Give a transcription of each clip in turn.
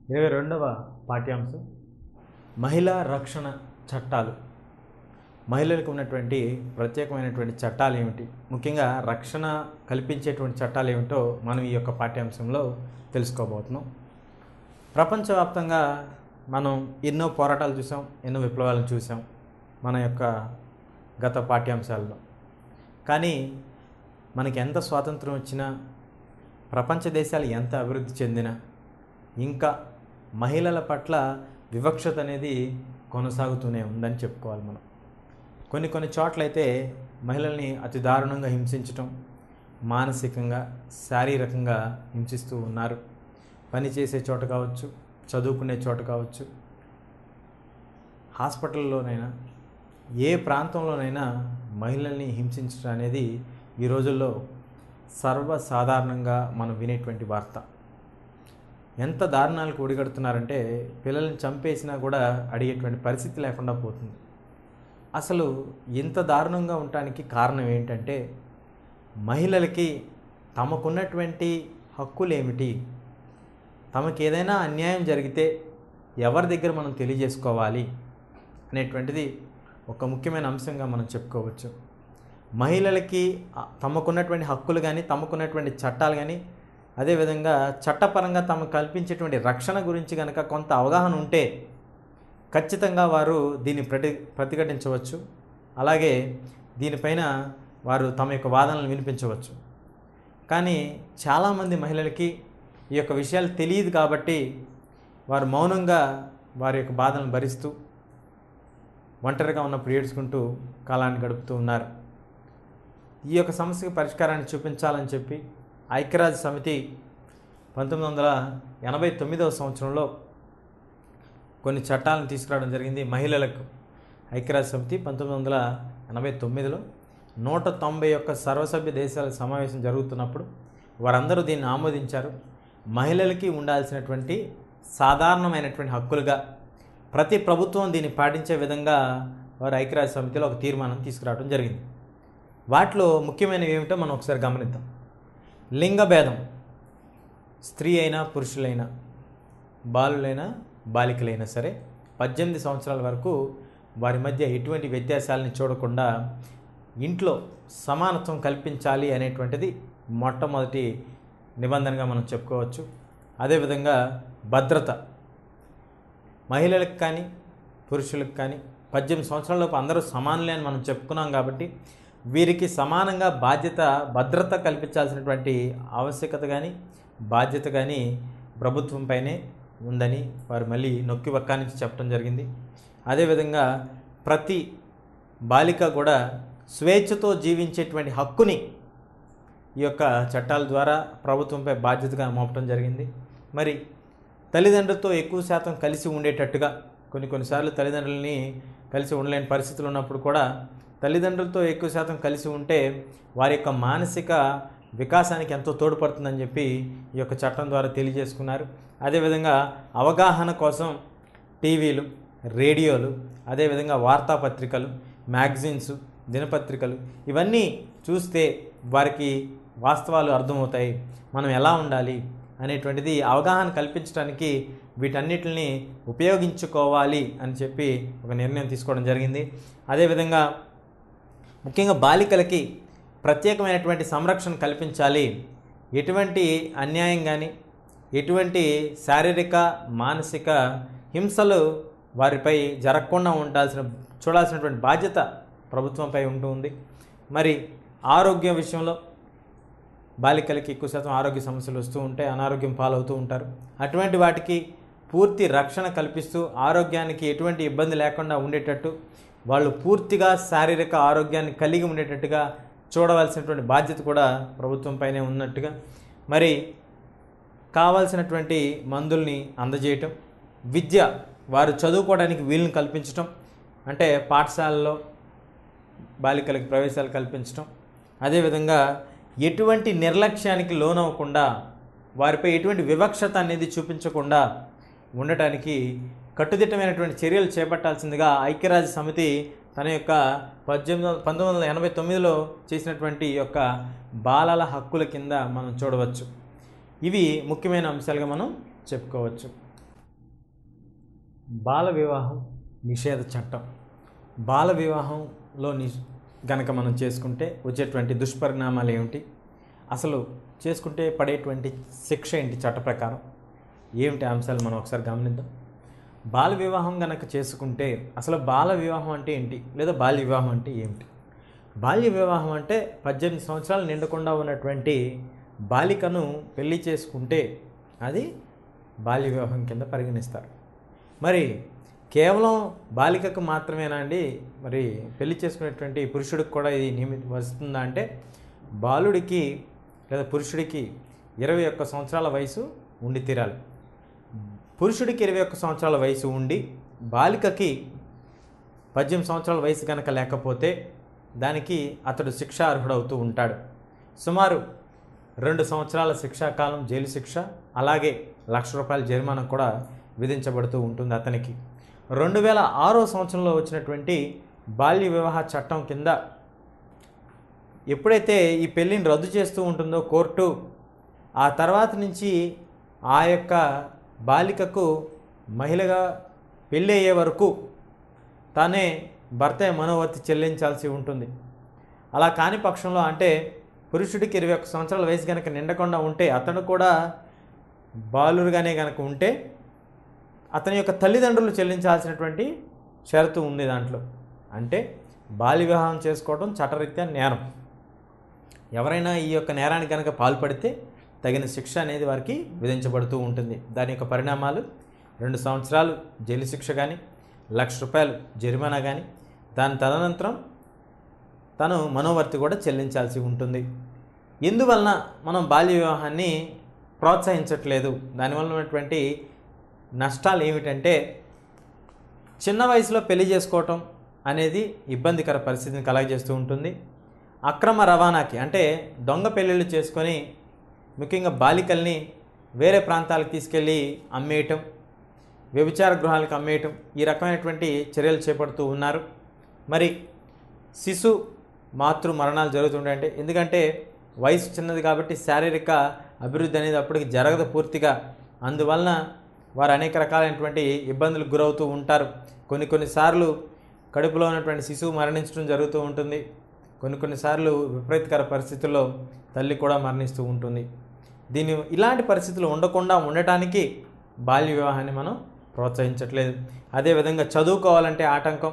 ఇరవై రెండవ పాఠ్యాంశం మహిళా రక్షణ చట్టాలు మహిళలకు ఉన్నటువంటి ప్రత్యేకమైనటువంటి చట్టాలు ఏమిటి ముఖ్యంగా రక్షణ కల్పించేటువంటి చట్టాలు ఏమిటో మనం ఈ యొక్క పాఠ్యాంశంలో తెలుసుకోబోతున్నాం ప్రపంచవ్యాప్తంగా మనం ఎన్నో పోరాటాలు చూసాం ఎన్నో విప్లవాలను చూసాం మన యొక్క గత పాఠ్యాంశాల్లో కానీ మనకి ఎంత స్వాతంత్రం వచ్చినా ప్రపంచ దేశాలు ఎంత అభివృద్ధి చెందినా ఇంకా మహిళల పట్ల వివక్షత అనేది కొనసాగుతూనే ఉందని చెప్పుకోవాలి మనం కొన్ని కొన్ని చోట్లయితే మహిళల్ని అతి దారుణంగా హింసించటం మానసికంగా శారీరకంగా హింసిస్తూ ఉన్నారు పని చేసే చోట కావచ్చు చదువుకునే చోట కావచ్చు హాస్పిటల్లోనైనా ఏ ప్రాంతంలోనైనా మహిళల్ని హింసించడం అనేది ఈ రోజుల్లో సర్వసాధారణంగా మనం వినేటువంటి వార్త ఎంత దారుణాలకు ఒడిగడుతున్నారంటే పిల్లల్ని చంపేసినా కూడా అడిగేటువంటి పరిస్థితి లేకుండా పోతుంది అసలు ఇంత దారుణంగా ఉండటానికి కారణం ఏంటంటే మహిళలకి తమకున్నటువంటి హక్కులు ఏమిటి తమకు ఏదైనా అన్యాయం జరిగితే ఎవరి దగ్గర మనం తెలియజేసుకోవాలి అనేటువంటిది ఒక ముఖ్యమైన అంశంగా మనం చెప్పుకోవచ్చు మహిళలకి ఆ, తమకున్నటువంటి హక్కులు కానీ తమకున్నటువంటి చట్టాలు కానీ అదేవిధంగా చట్టపరంగా తమకు కల్పించేటువంటి రక్షణ గురించి కనుక కొంత అవగాహన ఉంటే ఖచ్చితంగా వారు దీన్ని ప్రతి ప్రతిఘటించవచ్చు అలాగే దీనిపైన వారు తమ యొక్క వాదనలు వినిపించవచ్చు కానీ చాలామంది మహిళలకి ఈ యొక్క విషయాలు తెలియదు కాబట్టి వారు మౌనంగా వారి యొక్క బాధలను భరిస్తూ ఒంటరిగా ఉన్నప్పుడు ఏడ్చుకుంటూ కాలాన్ని గడుపుతూ ఉన్నారు ఈ యొక్క సమస్యకు పరిష్కారాన్ని చూపించాలని చెప్పి ఐక్యరాజ్య సమితి పంతొమ్మిది వందల ఎనభై తొమ్మిదవ సంవత్సరంలో కొన్ని చట్టాలను తీసుకురావడం జరిగింది మహిళలకు ఐక్యరాజ్య సమితి పంతొమ్మిది వందల ఎనభై తొమ్మిదిలో నూట తొంభై ఒక్క సర్వసభ్య దేశాల సమావేశం జరుగుతున్నప్పుడు వారందరూ దీన్ని ఆమోదించారు మహిళలకి ఉండాల్సినటువంటి సాధారణమైనటువంటి హక్కులుగా ప్రతి ప్రభుత్వం దీన్ని పాటించే విధంగా వారు ఐక్యరాజ్య సమితిలో ఒక తీర్మానం తీసుకురావడం జరిగింది వాటిలో ముఖ్యమైనవి ఏమిటో మనం ఒకసారి గమనిద్దాం లింగ భేదం స్త్రీ అయినా పురుషులైనా బాలులైనా బాలికలైనా సరే పద్దెనిమిది సంవత్సరాల వరకు వారి మధ్య ఎటువంటి వ్యత్యాసాలని చూడకుండా ఇంట్లో సమానత్వం కల్పించాలి అనేటువంటిది మొట్టమొదటి నిబంధనగా మనం చెప్పుకోవచ్చు అదేవిధంగా భద్రత మహిళలకు కానీ పురుషులకు కానీ పద్దెనిమిది సంవత్సరాలలోపు అందరూ సమానులే అని మనం చెప్పుకున్నాం కాబట్టి వీరికి సమానంగా బాధ్యత భద్రత కల్పించాల్సినటువంటి ఆవశ్యకత కానీ బాధ్యత కానీ ప్రభుత్వంపైనే ఉందని వారు మళ్ళీ నొక్కి వక్కానించి చెప్పడం జరిగింది అదేవిధంగా ప్రతి బాలిక కూడా స్వేచ్ఛతో జీవించేటువంటి హక్కుని ఈ యొక్క చట్టాల ద్వారా ప్రభుత్వంపై బాధ్యతగా మోపడం జరిగింది మరి తల్లిదండ్రులతో ఎక్కువ శాతం కలిసి ఉండేటట్టుగా కొన్ని కొన్నిసార్లు తల్లిదండ్రులని కలిసి ఉండలేని పరిస్థితులు ఉన్నప్పుడు కూడా తల్లిదండ్రులతో ఎక్కువ శాతం కలిసి ఉంటే వారి యొక్క మానసిక వికాసానికి ఎంతో తోడ్పడుతుందని చెప్పి ఈ యొక్క చట్టం ద్వారా తెలియజేసుకున్నారు అదేవిధంగా అవగాహన కోసం టీవీలు రేడియోలు అదేవిధంగా వార్తాపత్రికలు మ్యాగజైన్స్ దినపత్రికలు ఇవన్నీ చూస్తే వారికి వాస్తవాలు అర్థమవుతాయి మనం ఎలా ఉండాలి అనేటువంటిది అవగాహన కల్పించడానికి వీటన్నిటిని ఉపయోగించుకోవాలి అని చెప్పి ఒక నిర్ణయం తీసుకోవడం జరిగింది అదేవిధంగా ముఖ్యంగా బాలికలకి ప్రత్యేకమైనటువంటి సంరక్షణ కల్పించాలి ఎటువంటి అన్యాయం కానీ ఎటువంటి శారీరక మానసిక హింసలు వారిపై జరగకుండా ఉండాల్సిన చూడాల్సినటువంటి బాధ్యత ప్రభుత్వంపై ఉంటూ ఉంది మరి ఆరోగ్యం విషయంలో బాలికలకి ఎక్కువ శాతం ఆరోగ్య సమస్యలు వస్తూ ఉంటాయి అనారోగ్యం పాలవుతూ ఉంటారు అటువంటి వాటికి పూర్తి రక్షణ కల్పిస్తూ ఆరోగ్యానికి ఎటువంటి ఇబ్బంది లేకుండా ఉండేటట్టు వాళ్ళు పూర్తిగా శారీరక ఆరోగ్యాన్ని కలిగి ఉండేటట్టుగా చూడవలసినటువంటి బాధ్యత కూడా ప్రభుత్వంపైనే ఉన్నట్టుగా మరి కావాల్సినటువంటి మందుల్ని అందజేయటం విద్య వారు చదువుకోవడానికి వీలుని కల్పించటం అంటే పాఠశాలలో బాలికలకు ప్రవేశాలు కల్పించటం అదేవిధంగా ఎటువంటి నిర్లక్ష్యానికి లోనవ్వకుండా వారిపై ఎటువంటి వివక్షత అనేది చూపించకుండా ఉండటానికి కట్టుదిట్టమైనటువంటి చర్యలు చేపట్టాల్సిందిగా ఐక్యరాజ్య సమితి తన యొక్క పద్దెనిమిది వందల పంతొమ్మిది వందల ఎనభై తొమ్మిదిలో చేసినటువంటి ఈ యొక్క బాలల హక్కుల కింద మనం చూడవచ్చు ఇవి ముఖ్యమైన అంశాలుగా మనం చెప్పుకోవచ్చు బాల వివాహం నిషేధ చట్టం బాల వివాహంలో ని గనక మనం చేసుకుంటే వచ్చేటువంటి దుష్పరిణామాలు ఏమిటి అసలు చేసుకుంటే పడేటువంటి శిక్ష ఏంటి చట్ట ప్రకారం ఏమిటి అంశాలు మనం ఒకసారి గమనిద్దాం బాల వివాహం గనక చేసుకుంటే అసలు బాల వివాహం అంటే ఏంటి లేదా బాల్య వివాహం అంటే ఏమిటి బాల్య వివాహం అంటే పద్దెనిమిది సంవత్సరాలు నిండకుండా ఉన్నటువంటి బాలికను పెళ్లి చేసుకుంటే అది బాల్య వివాహం కింద పరిగణిస్తారు మరి కేవలం బాలికకు మాత్రమేనా అండి మరి పెళ్లి చేసుకునేటువంటి పురుషుడికి కూడా ఇది నియమి వస్తుందా అంటే బాలుడికి లేదా పురుషుడికి ఇరవై ఒక్క సంవత్సరాల వయసు ఉండి తీరాలి పురుషుడికి ఇరవై ఒక్క సంవత్సరాల వయసు ఉండి బాలికకి పద్దెనిమిది సంవత్సరాల వయసు కనుక లేకపోతే దానికి అతడు శిక్ష అర్హుడవుతూ ఉంటాడు సుమారు రెండు సంవత్సరాల శిక్షాకాలం జైలు శిక్ష అలాగే లక్ష రూపాయల జరిమానా కూడా విధించబడుతూ ఉంటుంది అతనికి రెండు వేల ఆరో సంవత్సరంలో వచ్చినటువంటి బాల్య వివాహ చట్టం కింద ఎప్పుడైతే ఈ పెళ్ళిని రద్దు చేస్తూ ఉంటుందో కోర్టు ఆ తర్వాత నుంచి ఆ యొక్క బాలికకు మహిళగా పెళ్ళి అయ్యే వరకు తానే భర్త మనోవర్తి చెల్లించాల్సి ఉంటుంది అలా కాని పక్షంలో అంటే పురుషుడికి ఇరవై ఒక్క సంవత్సరాల వయసు కనుక నిండకుండా ఉంటే అతను కూడా బాలురుగానే కనుక ఉంటే అతని యొక్క తల్లిదండ్రులు చెల్లించాల్సినటువంటి షరతు ఉంది దాంట్లో అంటే బాల్య వివాహం చేసుకోవడం చట్టరీత్యా నేరం ఎవరైనా ఈ యొక్క నేరానికి కనుక పాల్పడితే తగిన శిక్ష అనేది వారికి విధించబడుతూ ఉంటుంది దాని యొక్క పరిణామాలు రెండు సంవత్సరాలు జైలు శిక్ష కానీ లక్ష రూపాయలు జరిమానా కానీ దాని తదనంతరం తను మనోవర్తి కూడా చెల్లించాల్సి ఉంటుంది ఎందువలన మనం బాల్య వివాహాన్ని ప్రోత్సహించట్లేదు దానివల్ల ఉన్నటువంటి నష్టాలు ఏమిటంటే చిన్న వయసులో పెళ్లి చేసుకోవటం అనేది ఇబ్బందికర పరిస్థితిని కలగజేస్తూ ఉంటుంది అక్రమ రవాణాకి అంటే దొంగ పెళ్ళిళ్ళు చేసుకొని ముఖ్యంగా బాలికల్ని వేరే ప్రాంతాలకు తీసుకెళ్ళి అమ్మేయటం వ్యభిచార గృహాలకు అమ్మేయటం ఈ రకమైనటువంటి చర్యలు చేపడుతూ ఉన్నారు మరి శిశు మాతృ మరణాలు జరుగుతుంటాయంటే ఎందుకంటే వయసు చిన్నది కాబట్టి శారీరక అభివృద్ధి అనేది అప్పటికి జరగదు పూర్తిగా అందువలన వారు అనేక రకాలైనటువంటి ఇబ్బందులకు గురవుతూ ఉంటారు కొన్ని కొన్నిసార్లు కడుపులో ఉన్నటువంటి శిశువు మరణించడం జరుగుతూ ఉంటుంది కొన్ని కొన్నిసార్లు విపరీతకర పరిస్థితుల్లో తల్లి కూడా మరణిస్తూ ఉంటుంది దీని ఇలాంటి పరిస్థితులు ఉండకుండా ఉండటానికి బాల్య వివాహాన్ని మనం ప్రోత్సహించట్లేదు అదేవిధంగా చదువుకోవాలంటే ఆటంకం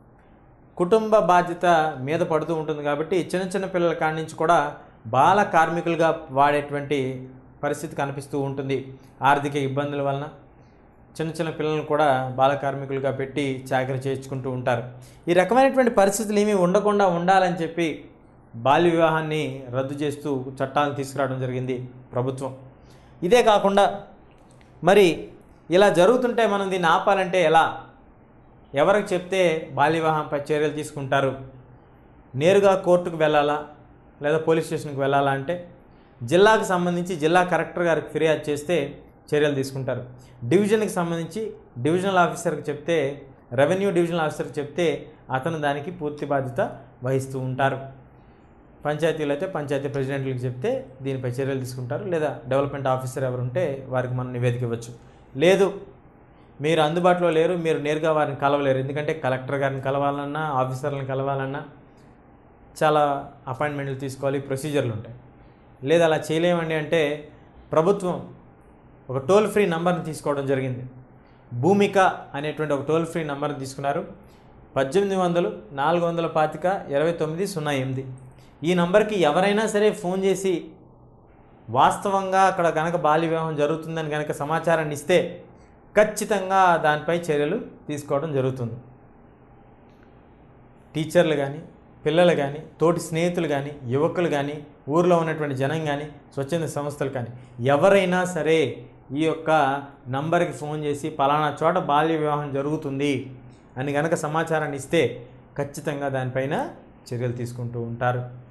కుటుంబ బాధ్యత మీద పడుతూ ఉంటుంది కాబట్టి చిన్న చిన్న పిల్లల కాడి నుంచి కూడా బాల కార్మికులుగా వాడేటువంటి పరిస్థితి కనిపిస్తూ ఉంటుంది ఆర్థిక ఇబ్బందుల వలన చిన్న చిన్న పిల్లలను కూడా బాల కార్మికులుగా పెట్టి చాకరీ చేయించుకుంటూ ఉంటారు ఈ రకమైనటువంటి పరిస్థితులు ఏమీ ఉండకుండా ఉండాలని చెప్పి బాల్య వివాహాన్ని రద్దు చేస్తూ చట్టాలను తీసుకురావడం జరిగింది ప్రభుత్వం ఇదే కాకుండా మరి ఇలా జరుగుతుంటే మనం దీన్ని ఆపాలంటే ఎలా ఎవరికి చెప్తే బాల్య వివాహంపై చర్యలు తీసుకుంటారు నేరుగా కోర్టుకు వెళ్ళాలా లేదా పోలీస్ స్టేషన్కి వెళ్ళాలా అంటే జిల్లాకు సంబంధించి జిల్లా కలెక్టర్ గారికి ఫిర్యాదు చేస్తే చర్యలు తీసుకుంటారు డివిజన్కి సంబంధించి డివిజనల్ ఆఫీసర్కి చెప్తే రెవెన్యూ డివిజనల్ ఆఫీసర్కి చెప్తే అతను దానికి పూర్తి బాధ్యత వహిస్తూ ఉంటారు పంచాయతీలు అయితే పంచాయతీ ప్రెసిడెంట్లకు చెప్తే దీనిపై చర్యలు తీసుకుంటారు లేదా డెవలప్మెంట్ ఆఫీసర్ ఎవరు ఉంటే వారికి మనం నివేదిక ఇవ్వచ్చు లేదు మీరు అందుబాటులో లేరు మీరు నేరుగా వారిని కలవలేరు ఎందుకంటే కలెక్టర్ గారిని కలవాలన్నా ఆఫీసర్లను కలవాలన్నా చాలా అపాయింట్మెంట్లు తీసుకోవాలి ప్రొసీజర్లు ఉంటాయి లేదా అలా చేయలేమండి అంటే ప్రభుత్వం ఒక టోల్ ఫ్రీ నంబర్ని తీసుకోవడం జరిగింది భూమిక అనేటువంటి ఒక టోల్ ఫ్రీ నంబర్ని తీసుకున్నారు పద్దెనిమిది వందలు నాలుగు వందల పాతిక ఇరవై తొమ్మిది సున్నా ఎనిమిది ఈ నంబర్కి ఎవరైనా సరే ఫోన్ చేసి వాస్తవంగా అక్కడ కనుక బాల్య వివాహం జరుగుతుందని కనుక సమాచారాన్ని ఇస్తే ఖచ్చితంగా దానిపై చర్యలు తీసుకోవడం జరుగుతుంది టీచర్లు కానీ పిల్లలు కానీ తోటి స్నేహితులు కానీ యువకులు కానీ ఊర్లో ఉన్నటువంటి జనం కానీ స్వచ్ఛంద సంస్థలు కానీ ఎవరైనా సరే ఈ యొక్క నంబర్కి ఫోన్ చేసి పలానా చోట బాల్య వివాహం జరుగుతుంది అని కనుక సమాచారాన్ని ఇస్తే ఖచ్చితంగా దానిపైన చర్యలు తీసుకుంటూ ఉంటారు